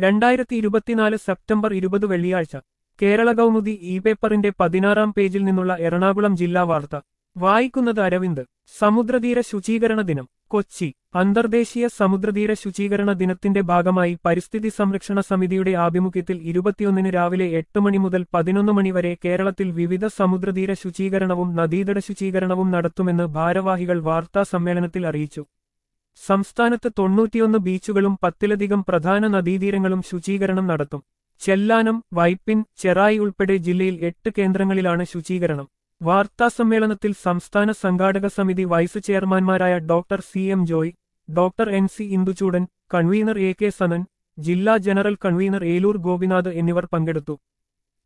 രണ്ടായിരത്തി ഇരുപത്തിനാല് സെപ്റ്റംബർ ഇരുപത് വെള്ളിയാഴ്ച കേരള കൗമുദി ഇ പേപ്പറിന്റെ പതിനാറാം പേജിൽ നിന്നുള്ള എറണാകുളം ജില്ലാ വാർത്ത വായിക്കുന്നത് അരവിന്ദ് സമുദ്രതീര ശുചീകരണ ദിനം കൊച്ചി അന്തർദേശീയ സമുദ്രതീര ശുചീകരണ ദിനത്തിന്റെ ഭാഗമായി പരിസ്ഥിതി സംരക്ഷണ സമിതിയുടെ ആഭിമുഖ്യത്തിൽ ഇരുപത്തിയൊന്നിന് രാവിലെ എട്ട് മണി മുതൽ പതിനൊന്ന് മണി വരെ കേരളത്തിൽ വിവിധ സമുദ്രതീര ശുചീകരണവും നദീതട ശുചീകരണവും നടത്തുമെന്ന് ഭാരവാഹികൾ വാർത്താ സമ്മേളനത്തിൽ അറിയിച്ചു സംസ്ഥാനത്ത് തൊണ്ണൂറ്റിയൊന്ന് ബീച്ചുകളും പത്തിലധികം പ്രധാന നദീതീരങ്ങളും ശുചീകരണം നടത്തും ചെല്ലാനം വൈപ്പിൻ ചെറായി ഉൾപ്പെടെ ജില്ലയിൽ എട്ട് കേന്ദ്രങ്ങളിലാണ് ശുചീകരണം വാർത്താസമ്മേളനത്തിൽ സംസ്ഥാന സംഘാടക സമിതി വൈസ് ചെയർമാൻമാരായ doctor C M Joy doctor N C Induchoodan convener A K Sanan ജില്ലാ ജനറൽ കൺവീനർ ഏലൂർ ഗോപിനാഥ് എന്നിവർ പങ്കെടുത്തു